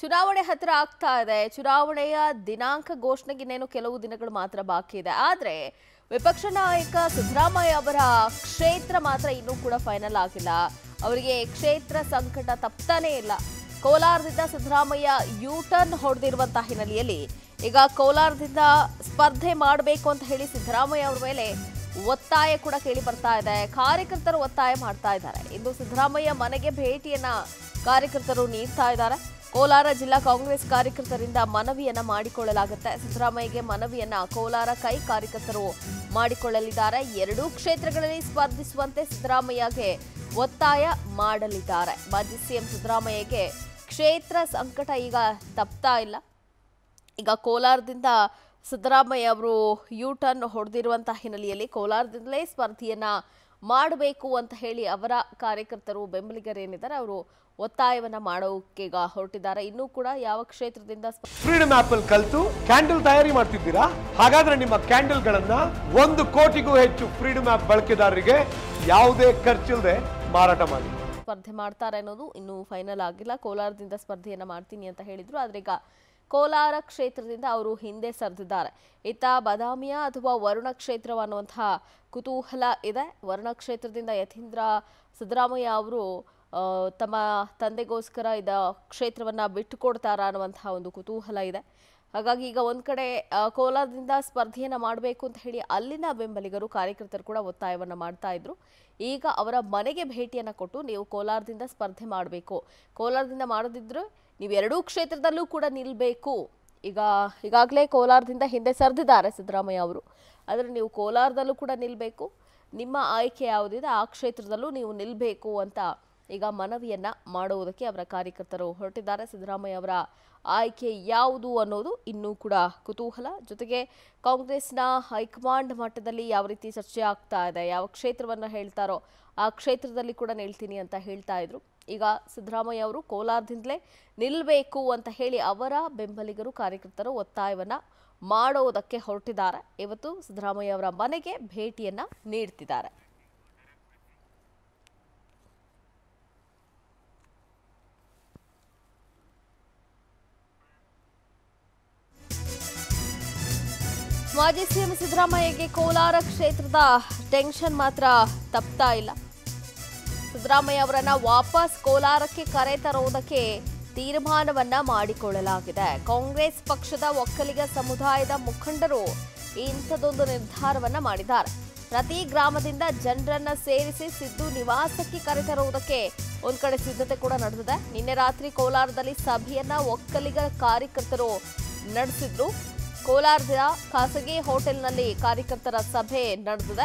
ಚುನಾವಣೆ ಹತ್ರ ಆಗ್ತಾ ಇದೆ ಚುನಾವಣೆಯ ದಿನಾಂಕ ಘೋಷಣೆಗೆ ಇನ್ನೇನು ಕೆಲವು ದಿನಗಳು ಮಾತ್ರ ಬಾಕಿ ಇದೆ ಆದ್ರೆ ವಿಪಕ್ಷ ನಾಯಕ ಸಿದ್ದರಾಮಯ್ಯ ಅವರ ಕ್ಷೇತ್ರ ಮಾತ್ರ ಇನ್ನೂ ಕೂಡ ಫೈನಲ್ ಆಗಿಲ್ಲ ಅವರಿಗೆ ಕ್ಷೇತ್ರ ಸಂಕಟ ತಪ್ತಾನೇ ಇಲ್ಲ ಕೋಲಾರದಿಂದ ಸಿದ್ದರಾಮಯ್ಯ ಯೂ ಟರ್ನ್ ಹೊಡೆದಿರುವಂತಹ ಹಿನ್ನೆಲೆಯಲ್ಲಿ ಈಗ ಕೋಲಾರದಿಂದ ಸ್ಪರ್ಧೆ ಮಾಡಬೇಕು ಅಂತ ಹೇಳಿ ಸಿದ್ದರಾಮಯ್ಯ ಅವರ ಮೇಲೆ ಒತ್ತಾಯ ಕೂಡ ಕೇಳಿ ಬರ್ತಾ ಇದೆ ಕಾರ್ಯಕರ್ತರು ಒತ್ತಾಯ ಮಾಡ್ತಾ ಇದ್ದಾರೆ ಇಂದು ಸಿದ್ದರಾಮಯ್ಯ ಮನೆಗೆ ಭೇಟಿಯನ್ನ ಕಾರ್ಯಕರ್ತರು ನೀಡ್ತಾ ಇದ್ದಾರೆ ಕೋಲಾರ ಜಿಲ್ಲಾ ಕಾಂಗ್ರೆಸ್ ಕಾರ್ಯಕರ್ತರಿಂದ ಮನವಿಯನ್ನ ಮಾಡಿಕೊಳ್ಳಲಾಗುತ್ತೆ ಸಿದ್ದರಾಮಯ್ಯಗೆ ಮನವಿಯನ್ನ ಕೋಲಾರ ಕೈ ಕಾರ್ಯಕರ್ತರು ಮಾಡಿಕೊಳ್ಳಲಿದ್ದಾರೆ ಎರಡೂ ಕ್ಷೇತ್ರಗಳಲ್ಲಿ ಸ್ಪರ್ಧಿಸುವಂತೆ ಸಿದ್ದರಾಮಯ್ಯಗೆ ಒತ್ತಾಯ ಮಾಡಲಿದ್ದಾರೆ ಮಾಜಿ ಸಿಎಂ ಸಿದ್ದರಾಮಯ್ಯಗೆ ಕ್ಷೇತ್ರ ಸಂಕಟ ಈಗ ತಪ್ತಾ ಇಲ್ಲ ಈಗ ಕೋಲಾರದಿಂದ ಸಿದ್ದರಾಮಯ್ಯ ಅವರು ಯೂ ಟರ್ನ್ ಹೊಡೆದಿರುವಂತಹ ಹಿನ್ನೆಲೆಯಲ್ಲಿ ಕೋಲಾರದಿಂದಲೇ ಸ್ಪರ್ಧೆಯನ್ನ ಮಾಡಬೇಕು ಅಂತ ಹೇಳಿ ಅವರ ಕಾರ್ಯಕರ್ತರು ಬೆಂಬಲಿಗರೇನಿದ್ದಾರೆ ಅವರು ಒತ್ತಾಯವನ್ನ ಮಾಡೋಕೆ ಈಗ ಹೊರಟಿದ್ದಾರೆ ಇನ್ನೂ ಕೂಡ ಯಾವ ಕ್ಷೇತ್ರದಿಂದ ಸ್ಪ- ಫ್ರೀಡಮ್ ಆಪ್ ಅಲ್ಲಿ ಕಲ್ತು ಕ್ಯಾಂಡಲ್ ತಯಾರಿ ಮಾಡ್ತಿದ್ದೀರಾ ಹಾಗಾದ್ರೆ ನಿಮ್ಮ ಕ್ಯಾಂಡಲ್ ಗಳನ್ನ ಒಂದು ಕೋಟಿಗೂ ಹೆಚ್ಚು ಫ್ರೀಡಮ್ ಆಪ್ ಬಳಕೆದಾರರಿಗೆ ಯಾವುದೇ ಖರ್ಚಿಲ್ಲದೆ ಮಾರಾಟ ಮಾಡಿ ಸ್ಪರ್ಧೆ ಮಾಡ್ತಾರೆ ಅನ್ನೋದು ಇನ್ನೂ ಫೈನಲ್ ಆಗಿಲ್ಲ ಕೋಲಾರದಿಂದ ಸ್ಪರ್ಧೆಯನ್ನ ಮಾಡ್ತೀನಿ ಅಂತ ಹೇಳಿದ್ರು ಆದ್ರೆ ಈಗ ಕೋಲಾರ ಕ್ಷೇತ್ರದಿಂದ ಅವರು ಹಿಂದೆ ಸರಿದಿದ್ದಾರೆ ಇತ್ತ ಬದಾಮಿಯ ಅಥವಾ ವರುಣ ಕ್ಷೇತ್ರ ಅನ್ನುವಂತಹ ಕುತೂಹಲ ಇದೆ ವರುಣ ಕ್ಷೇತ್ರದಿಂದ ಯತೀಂದ್ರ ಸಿದ್ದರಾಮಯ್ಯ ಅವರು ಆ, ತಮ್ಮ ತಂದೆಗೋಸ್ಕರ ಇದ ಕ್ಷೇತ್ರವನ್ನ ಬಿಟ್ಟುಕೊಡ್ತಾರಾ ಅನ್ನುವಂತಹ ಒಂದು ಕುತೂಹಲ ಇದೆ ಹಾಗಾಗಿ ಈಗ ಒಂದ್ ಕಡೆ ಆ, ಕೋಲಾರದಿಂದ ಸ್ಪರ್ಧೆಯನ್ನ ಮಾಡಬೇಕು ಅಂತ ಹೇಳಿ ಅಲ್ಲಿನ ಬೆಂಬಲಿಗರು ಕಾರ್ಯಕರ್ತರು ಕೂಡ ಒತ್ತಾಯವನ್ನ ಮಾಡ್ತಾ ಇದ್ರು ಈಗ ಅವರ ಮನೆಗೆ ಭೇಟಿಯನ್ನ ಕೊಟ್ಟು ನೀವು ಕೋಲಾರದಿಂದ ಸ್ಪರ್ಧೆ ಮಾಡಬೇಕು ಕೋಲಾರದಿಂದ ಮಾಡದಿದ್ರೆ ನೀವು ಎರಡೂ ಕ್ಷೇತ್ರದಲ್ಲೂ ಕೂಡ ನಿಲ್ಬೇಕು ಈಗ ಈಗಾಗಲೇ ಕೋಲಾರದಿಂದ ಹಿಂದೆ ಸರಿದಿದ್ದಾರೆ ಸಿದ್ದರಾಮಯ್ಯ ಅವರು ಆದರೆ ನೀವು ಕೋಲಾರದಲ್ಲೂ ಕೂಡ ನಿಲ್ಬೇಕು ನಿಮ್ಮ ಆಯ್ಕೆ ಯಾವುದಿದೆ ಆ ಕ್ಷೇತ್ರದಲ್ಲೂ ನೀವು ನಿಲ್ಬೇಕು ಅಂತ ಈಗ ಮನವಿಯನ್ನ ಮಾಡುವುದಕ್ಕೆ ಅವರ ಕಾರ್ಯಕರ್ತರು ಹೊರಟಿದ್ದಾರೆ ಸಿದ್ದರಾಮಯ್ಯ ಅವರ ಆಯ್ಕೆ ಯಾವುದು ಅನ್ನೋದು ಇನ್ನೂ ಕೂಡ ಕುತೂಹಲ ಜೊತೆಗೆ ಕಾಂಗ್ರೆಸ್ನ ಹೈಕಮಾಂಡ್ ಮಟ್ಟದಲ್ಲಿ ಯಾವ ರೀತಿ ಚರ್ಚೆ ಆಗ್ತಾ ಇದೆ ಯಾವ ಕ್ಷೇತ್ರವನ್ನ ಹೇಳ್ತಾರೋ ಆ ಕ್ಷೇತ್ರದಲ್ಲಿ ಕೂಡ ನಿಲ್ತೀನಿ ಅಂತ ಹೇಳ್ತಾ ಇದ್ರು ಈಗ ಸಿದ್ದರಾಮಯ್ಯ ಅವರು ಕೋಲಾರದಿಂದಲೇ ನಿಲ್ಲಬೇಕು ಅಂತ ಹೇಳಿ ಅವರ ಬೆಂಬಲಿಗರು ಕಾರ್ಯಕರ್ತರು ಒತ್ತಾಯವನ್ನ ಮಾಡೋದಕ್ಕೆ ಹೊರಟಿದ್ದಾರೆ ಇವತ್ತು ಸಿದ್ದರಾಮಯ್ಯ ಅವರ ಮನೆಗೆ ಭೇಟಿಯನ್ನ ನೀಡ್ತಿದ್ದಾರೆ ಮಾಜಿ ಸಿಎಂ ಸಿದ್ದರಾಮಯ್ಯಗೆ ಕೋಲಾರ ಕ್ಷೇತ್ರದ ಟೆನ್ಷನ್ ಮಾತ್ರ ತಪ್ತಾ ಇಲ್ಲ ಸಿದ್ದರಾಮಯ್ಯ ಅವರನ್ನ ವಾಪಸ್ ಕೋಲಾರಕ್ಕೆ ಕರೆ ತರುವುದಕ್ಕೆ ತೀರ್ಮಾನವನ್ನ ಮಾಡಿಕೊಳ್ಳಲಾಗಿದೆ ಕಾಂಗ್ರೆಸ್ ಪಕ್ಷದ ಒಕ್ಕಲಿಗ ಸಮುದಾಯದ ಮುಖಂಡರು ಇಂಥದೊಂದು ನಿರ್ಧಾರವನ್ನ ಮಾಡಿದ್ದಾರೆ ಪ್ರತಿ ಗ್ರಾಮದಿಂದ ಜನರನ್ನ ಸೇರಿಸಿ ಸಿದ್ದು ನಿವಾಸಕ್ಕೆ ಕರೆತರುವುದಕ್ಕೆ ಒಂದ್ ಕಡೆ ಸಿದ್ಧತೆ ಕೂಡ ನಡೆದಿದೆ ನಿನ್ನೆ ರಾತ್ರಿ ಕೋಲಾರದಲ್ಲಿ ಸಭೆಯನ್ನ ಒಕ್ಕಲಿಗ ಕಾರ್ಯಕರ್ತರು ನಡೆಸಿದ್ರು ಕೋಲಾರದ ಖಾಸಗಿ ಹೋಟೆಲ್ನಲ್ಲಿ ಕಾರ್ಯಕರ್ತರ ಸಭೆ ನಡೆದಿದೆ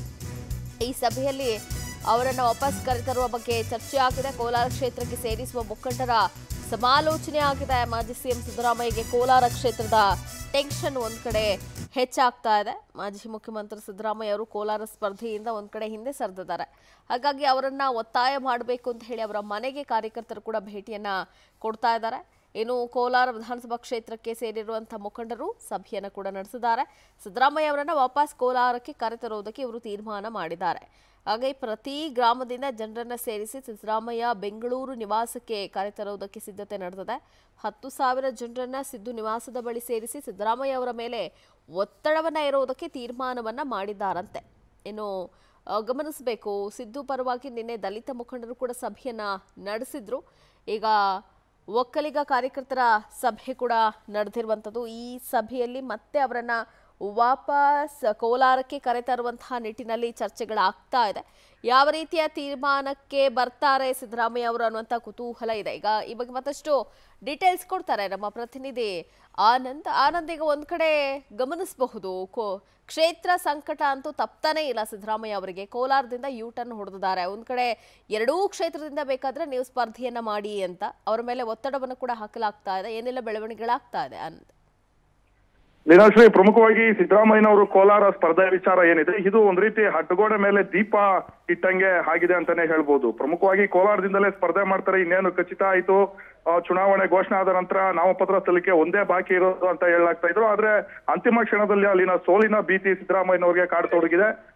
ಈ ಸಭೆಯಲ್ಲಿ ಅವರನ್ನು ವಾಪಸ್ ಕರೆತರುವ ಬಗ್ಗೆ ಚರ್ಚೆ ಆಗಿದೆ ಕೋಲಾರ ಕ್ಷೇತ್ರಕ್ಕೆ ಸೇರಿಸುವ ಮುಖಂಡರ ಸಮಾಲೋಚನೆ ಆಗಿದೆ ಮಾಜಿ ಸಿಎಂ ಸಿದ್ದರಾಮಯ್ಯಗೆ ಕೋಲಾರ ಕ್ಷೇತ್ರದ ಟೆನ್ಷನ್ ಒಂದ್ ಕಡೆ ಹೆಚ್ಚಾಗ್ತಾ ಇದೆ ಮಾಜಿ ಮುಖ್ಯಮಂತ್ರಿ ಸಿದ್ದರಾಮಯ್ಯ ಅವರು ಕೋಲಾರ ಸ್ಪರ್ಧೆಯಿಂದ ಒಂದ್ ಕಡೆ ಹಿಂದೆ ಸರಿದಿದ್ದಾರೆ ಹಾಗಾಗಿ ಅವರನ್ನ ಒತ್ತಾಯ ಮಾಡಬೇಕು ಅಂತ ಹೇಳಿ ಅವರ ಮನೆಗೆ ಕಾರ್ಯಕರ್ತರು ಕೂಡ ಭೇಟಿಯನ್ನ ಕೊಡ್ತಾ ಇದ್ದಾರೆ ಇನ್ನು ಕೋಲಾರ ವಿಧಾನಸಭಾ ಕ್ಷೇತ್ರಕ್ಕೆ ಸೇರಿರುವಂತಹ ಮುಖಂಡರು ಸಭೆಯನ್ನು ಕೂಡ ನಡೆಸಿದ್ದಾರೆ ಸಿದ್ದರಾಮಯ್ಯ ಅವರನ್ನ ವಾಪಸ್ ಕೋಲಾರಕ್ಕೆ ಕರೆತರುವುದಕ್ಕೆ ಇವರು ತೀರ್ಮಾನ ಮಾಡಿದ್ದಾರೆ ಹಾಗೆ ಪ್ರತಿ ಗ್ರಾಮದಿಂದ ಜನರನ್ನ ಸೇರಿಸಿ ಸಿದ್ದರಾಮಯ್ಯ ಬೆಂಗಳೂರು ನಿವಾಸಕ್ಕೆ ಕರೆತರುವುದಕ್ಕೆ ಸಿದ್ಧತೆ ನಡೆದಿದೆ ಹತ್ತು ಸಾವಿರ ಜನರನ್ನ ಸಿದ್ದು ನಿವಾಸದ ಬಳಿ ಸೇರಿಸಿ ಸಿದ್ದರಾಮಯ್ಯ ಅವರ ಮೇಲೆ ಒತ್ತಡವನ್ನ ಇರುವುದಕ್ಕೆ ತೀರ್ಮಾನವನ್ನ ಮಾಡಿದ್ದಾರಂತೆ ಇನ್ನು ಆ, ಗಮನಿಸಬೇಕು ಸಿದ್ದು ಪರವಾಗಿ ನಿನ್ನೆ ದಲಿತ ಮುಖಂಡರು ಕೂಡ ಸಭೆಯನ್ನ ನಡೆಸಿದ್ರು ಈಗ ಒಕ್ಕಲಿಗ ಕಾರ್ಯಕರ್ತರ ಸಭೆ ಕೂಡ ನಡೆದಿರುವಂಥದ್ದು ಈ ಸಭೆಯಲ್ಲಿ ಮತ್ತೆ ಅವರನ್ನ ವಾಪಸ್ ಕೋಲಾರಕ್ಕೆ ಕರೆತರುವಂತಹ ನಿಟ್ಟಿನಲ್ಲಿ ಚರ್ಚೆಗಳಾಗ್ತಾ ಇದೆ ಯಾವ ರೀತಿಯ ತೀರ್ಮಾನಕ್ಕೆ ಬರ್ತಾರೆ ಸಿದ್ದರಾಮಯ್ಯ ಅವರು ಅನ್ನುವಂಥ ಕುತೂಹಲ ಇದೆ ಈಗ ಈ ಬಗ್ಗೆ ಮತ್ತಷ್ಟು ಡೀಟೇಲ್ಸ್ ಕೊಡ್ತಾರೆ ನಮ್ಮ ಪ್ರತಿನಿಧಿ ಆನಂದ್ ಆನಂದ್ ಈಗ ಒಂದ್ ಕಡೆ ಗಮನಿಸಬಹುದು ಕೋ ಕ್ಷೇತ್ರ ಸಂಕಟ ಅಂತೂ ತಪ್ತಾನೇ ಇಲ್ಲ ಸಿದ್ದರಾಮಯ್ಯ ಅವರಿಗೆ ಕೋಲಾರದಿಂದ ಯೂ ಟರ್ನ್ ಹೊಡೆದಿದ್ದಾರೆ ಒಂದ್ ಕಡೆ ಎರಡೂ ಕ್ಷೇತ್ರದಿಂದ ಬೇಕಾದ್ರೆ ನೀವು ಸ್ಪರ್ಧೆಯನ್ನ ಮಾಡಿ ಅಂತ ಅವರ ಮೇಲೆ ಒತ್ತಡವನ್ನು ಕೂಡ ಹಾಕಲಾಗ್ತಾ ಇದೆ ಏನೆಲ್ಲ ಬೆಳವಣಿಗೆಗಳಾಗ್ತಾ ಇದೆ ಆನಂದ್ ಲೀಲಾಶ್ರೀ ಪ್ರಮುಖವಾಗಿ ಸಿದ್ದರಾಮಯ್ಯನವರು ಕೋಲಾರ ಸ್ಪರ್ಧೆ ವಿಚಾರ ಏನಿದೆ ಇದು ಒಂದ್ ರೀತಿ ಹಡ್ಗೋಡೆ ಮೇಲೆ ದೀಪ ಇಟ್ಟಂಗೆ ಆಗಿದೆ ಅಂತಾನೆ ಹೇಳ್ಬೋದು ಪ್ರಮುಖವಾಗಿ ಕೋಲಾರದಿಂದಲೇ ಸ್ಪರ್ಧೆ ಮಾಡ್ತಾರೆ ಇನ್ನೇನು ಖಚಿತ ಆಯ್ತು ಆ, ಚುನಾವಣೆ ಘೋಷಣೆ ಆದ ನಂತರ ನಾಮಪತ್ರ ಸಲ್ಲಿಕೆ ಒಂದೇ ಬಾಕಿ ಇರೋದು ಅಂತ ಹೇಳಲಾಗ್ತಾ ಇದ್ರು ಆದ್ರೆ ಅಂತಿಮ ಕ್ಷಣದಲ್ಲಿ ಅಲ್ಲಿನ ಸೋಲಿನ ಭೀತಿ ಸಿದ್ದರಾಮಯ್ಯನವರಿಗೆ ಕಾಡ್ತೊಡಗಿದೆ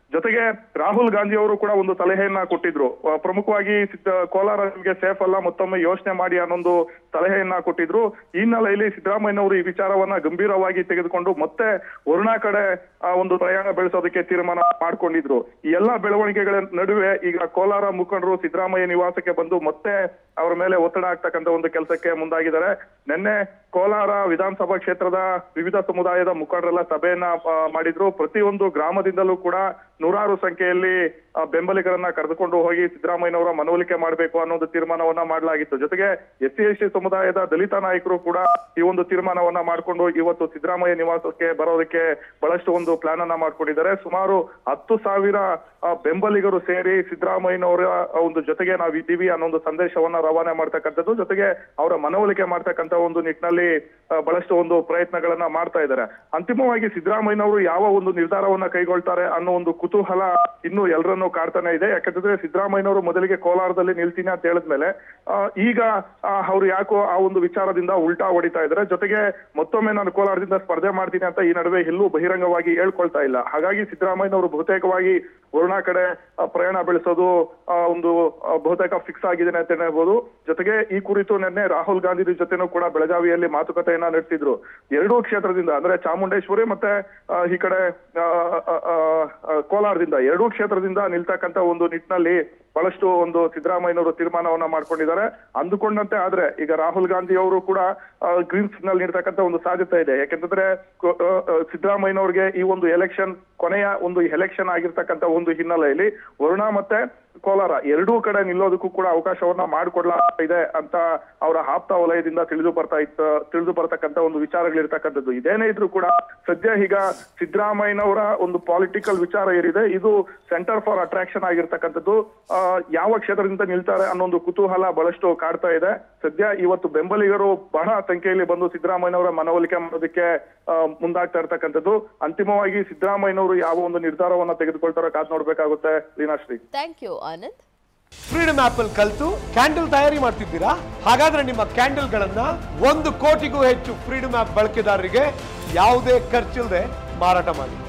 ಜೊತೆಗೆ ರಾಹುಲ್ ಗಾಂಧಿ ಅವರು ಕೂಡ ಒಂದು ಸಲಹೆಯನ್ನ ಕೊಟ್ಟಿದ್ರು ಆ, ಪ್ರಮುಖವಾಗಿ ಸಿದ್ದ- ಕೋಲಾರ ನಿಮಗೆ ಸೇಫ್ ಅಲ್ಲ ಮತ್ತೊಮ್ಮೆ ಯೋಚನೆ ಮಾಡಿ ಅನ್ನೊಂದು ಸಲಹೆಯನ್ನ ಕೊಟ್ಟಿದ್ರು ಈ ಹಿನ್ನೆಲೆಯಲ್ಲಿ ಸಿದ್ದರಾಮಯ್ಯನವರು ಈ ವಿಚಾರವನ್ನ ಗಂಭೀರವಾಗಿ ತೆಗೆದುಕೊಂಡು ಮತ್ತೆ ವರುಣಾ ಕಡೆ ಆ, ಒಂದು ಪ್ರಯಾಣ ಬೆಳೆಸೋದಕ್ಕೆ ತೀರ್ಮಾನ ಮಾಡ್ಕೊಂಡಿದ್ರು ಈ ಎಲ್ಲಾ ಬೆಳವಣಿಗೆಗಳ ನಡುವೆ ಈಗ ಕೋಲಾರ ಮುಖಂಡರು ಸಿದ್ದರಾಮಯ್ಯ ನಿವಾಸಕ್ಕೆ ಬಂದು ಮತ್ತೆ ಅವರ ಮೇಲೆ ಒತ್ತಡ ಆಗ್ತಕ್ಕಂತ ಒಂದು ಕೆಲಸಕ್ಕೆ ಮುಂದಾಗಿದ್ದಾರೆ ನಿನ್ನೆ ಕೋಲಾರ ವಿಧಾನಸಭಾ ಕ್ಷೇತ್ರದ ವಿವಿಧ ಸಮುದಾಯದ ಮುಖಂಡರೆಲ್ಲ ಸಭೆಯನ್ನ ಆ, ಮಾಡಿದ್ರು ಪ್ರತಿಯೊಂದು ಗ್ರಾಮದಿಂದಲೂ ಕೂಡ ನೂರಾರು ಸಂಖ್ಯೆಯಲ್ಲಿ ಆ, ಬೆಂಬಲಿಗರನ್ನ ಕರೆದುಕೊಂಡು ಹೋಗಿ ಸಿದ್ದರಾಮಯ್ಯನವರ ಮನವೊಲಿಕೆ ಮಾಡಬೇಕು ಅನ್ನೋ ಒಂದು ತೀರ್ಮಾನವನ್ನ ಮಾಡಲಾಗಿತ್ತು ಜೊತೆಗೆ ಎಸ್ ಸಿ ಎಸ್ ಟಿ ಸಮುದಾಯದ ದಲಿತ ನಾಯಕರು ಕೂಡ ಈ ಒಂದು ತೀರ್ಮಾನವನ್ನ ಮಾಡಿಕೊಂಡು ಇವತ್ತು ಸಿದ್ದರಾಮಯ್ಯ ನಿವಾಸಕ್ಕೆ ಬರೋದಕ್ಕೆ ಬಹಳಷ್ಟು ಒಂದು ಪ್ಲಾನ್ ಅನ್ನ ಮಾಡ್ಕೊಂಡಿದ್ದಾರೆ ಸುಮಾರು ಹತ್ತು ಸಾವಿರ ಆ, ಬೆಂಬಲಿಗರು ಸೇರಿ ಸಿದ್ದರಾಮಯ್ಯನವರ ಒಂದು ಜೊತೆಗೆ ನಾವು ಇದ್ದೀವಿ ಅನ್ನೋ ಒಂದು ಸಂದೇಶವನ್ನ ರವಾನೆ ಮಾಡ್ತಕ್ಕಂಥದ್ದು ಜೊತೆಗೆ ಅವರ ಮನವೊಲಿಕೆ ಮಾಡ್ತಕ್ಕಂಥ ಒಂದು ನಿಟ್ಟಿನಲ್ಲಿ ಆ, ಬಹಳಷ್ಟು ಒಂದು ಪ್ರಯತ್ನಗಳನ್ನ ಮಾಡ್ತಾ ಇದ್ದಾರೆ ಅಂತಿಮವಾಗಿ ಸಿದ್ದರಾಮಯ್ಯನವರು ಯಾವ ಒಂದು ನಿರ್ಧಾರವನ್ನ ಕೈಗೊಳ್ತಾರೆ ಅನ್ನೋ ಒಂದು ಕುತೂಹಲ ಇನ್ನು ಎಲ್ಲರನ್ನೂ ಕಾಡ್ತಾನೆ ಇದೆ ಯಾಕಂತಂದ್ರೆ ಸಿದ್ದರಾಮಯ್ಯನವರು ಮೊದಲಿಗೆ ಕೋಲಾರದಲ್ಲಿ ನಿಲ್ತೀನಿ ಅಂತ ಹೇಳಿದ್ಮೇಲೆ ಆ, ಈಗ ಆ, ಅವ್ರು ಯಾಕೋ ಆ ಒಂದು ವಿಚಾರದಿಂದ ಉಲ್ಟಾ ಹೊಡಿತಾ ಇದ್ದಾರೆ ಜೊತೆಗೆ ಮತ್ತೊಮ್ಮೆ ನಾನು ಕೋಲಾರದಿಂದ ಸ್ಪರ್ಧೆ ಮಾಡ್ತೀನಿ ಅಂತ ಈ ನಡುವೆ ಎಲ್ಲೂ ಬಹಿರಂಗವಾಗಿ ಹೇಳ್ಕೊಳ್ತಾ ಇಲ್ಲ ಹಾಗಾಗಿ ಸಿದ್ದರಾಮಯ್ಯನವರು ಬಹುತೇಕವಾಗಿ ವರುಣಾ ಕಡೆ ಆ, ಪ್ರಯಾಣ ಬೆಳೆಸೋದು ಆ, ಒಂದು ಆ, ಬಹುತೇಕ ಫಿಕ್ಸ್ ಆಗಿದೆ ಅಂತ ಹೇಳ್ಬೋದು ಜೊತೆಗೆ ಈ ಕುರಿತು ನಿನ್ನೆ ರಾಹುಲ್ ಗಾಂಧಿ ಜೊತೆನೂ ಕೂಡ ಬೆಳಗಾವಿಯಲ್ಲಿ ಮಾತುಕತೆಯನ್ನ ನಡೆಸಿದ್ರು ಎರಡೂ ಕ್ಷೇತ್ರದಿಂದ ಅಂದ್ರೆ ಚಾಮುಂಡೇಶ್ವರಿ ಮತ್ತೆ ಆ, ಈ ಕಡೆ ಆ, ಆ, ಆ, ಆ, ಕೋಲಾರದಿಂದ ಎರಡೂ ಕ್ಷೇತ್ರದಿಂದ ನಿಲ್ತಕ್ಕಂತ ಒಂದು ನಿಟ್ಟಿನಲ್ಲಿ ಬಹಳಷ್ಟು ಒಂದು ಸಿದ್ದರಾಮಯ್ಯನವರು ತೀರ್ಮಾನವನ್ನ ಮಾಡ್ಕೊಂಡಿದ್ದಾರೆ ಅಂದುಕೊಂಡಂತೆ ಆದ್ರೆ ಈಗ ರಾಹುಲ್ ಗಾಂಧಿ ಅವರು ಕೂಡ ಗ್ರೀನ್ ಸಿಗ್ನಲ್ ನೀಡ್ತಕ್ಕಂತ ಒಂದು ಸಾಧ್ಯತೆ ಇದೆ ಯಾಕೆಂತಂದ್ರೆ ಕೊ- ಆ, ಆ, ಸಿದ್ದರಾಮಯ್ಯನವ್ರಿಗೆ ಈ ಒಂದು ಎಲೆಕ್ಷನ್ ಕೊನೆಯ ಒಂದು ಎಲೆಕ್ಷನ್ ಆಗಿರ್ತಕ್ಕಂತ ಒಂದು ಹಿನ್ನೆಲೆಯಲ್ಲಿ ವರುಣಾ ಮತ್ತೆ ಕೋಲಾರ ಎರಡೂ ಕಡೆ ನಿಲ್ಲೋದಕ್ಕೂ ಕೂಡ ಅವಕಾಶವನ್ನ ಮಾಡಿಕೊಡ್ಲಾಗಿದೆ ಅಂತ ಅವರ ಆಪ್ತ ವಲಯದಿಂದ ತಿಳಿದು ಬರ್ತಾ ಇತ್ತು ತಿಳಿದು ಬರ್ತಕ್ಕಂತ ಒಂದು ವಿಚಾರಗಳಿರ್ತಕ್ಕಂಥದ್ದು ಇದೇನೇ ಇದ್ರೂ ಕೂಡ ಸದ್ಯ ಈಗ ಸಿದ್ದರಾಮಯ್ಯನವರ ಒಂದು ಪಾಲಿಟಿಕಲ್ ವಿಚಾರ ಏನಿದೆ ಇದು ಸೆಂಟರ್ ಫಾರ್ ಅಟ್ರಾಕ್ಷನ್ ಆಗಿರ್ತಕ್ಕಂಥದ್ದು ಆ, ಯಾವ ಕ್ಷೇತ್ರದಿಂದ ನಿಲ್ತಾರೆ ಅನ್ನೋ ಒಂದು ಕುತೂಹಲ ಬಹಳಷ್ಟು ಕಾಡ್ತಾ ಇದೆ ಸದ್ಯ ಇವತ್ತು ಬೆಂಬಲಿಗರು ಬಹಳ ಸಂಖ್ಯೆಯಲ್ಲಿ ಬಂದು ಸಿದ್ದರಾಮಯ್ಯನವರ ಮನವೊಲಿಕೆ ಮಾಡೋದಕ್ಕೆ ಆ, ಮುಂದಾಗ್ತಾ ಇರ್ತಕ್ಕಂಥದ್ದು ಅಂತಿಮವಾಗಿ ಸಿದ್ದರಾಮಯ್ಯನವರು ಯಾವ ಒಂದು ನಿರ್ಧಾರವನ್ನ ತೆಗೆದುಕೊಳ್ತಾರೋ ಕಾದ್ ನೋಡ್ಬೇಕಾಗುತ್ತೆ Leenashree thank you Anand freedom app ಅಲ್ಲಿ ಕಲ್ತು ಕ್ಯಾಂಡಲ್ ತಯಾರಿ ಮಾಡ್ತಿದ್ದೀರಾ ಹಾಗಾದ್ರೆ ನಿಮ್ಮ ಕ್ಯಾಂಡಲ್ ಗಳನ್ನ ಒಂದು ಕೋಟಿಗೂ ಹೆಚ್ಚು ಫ್ರೀಡಮ್ ಆಪ್ ಬಳಕೆದಾರರಿಗೆ ಯಾವುದೇ ಖರ್ಚಿಲ್ಲದೆ ಮಾರಾಟ ಮಾಡಿ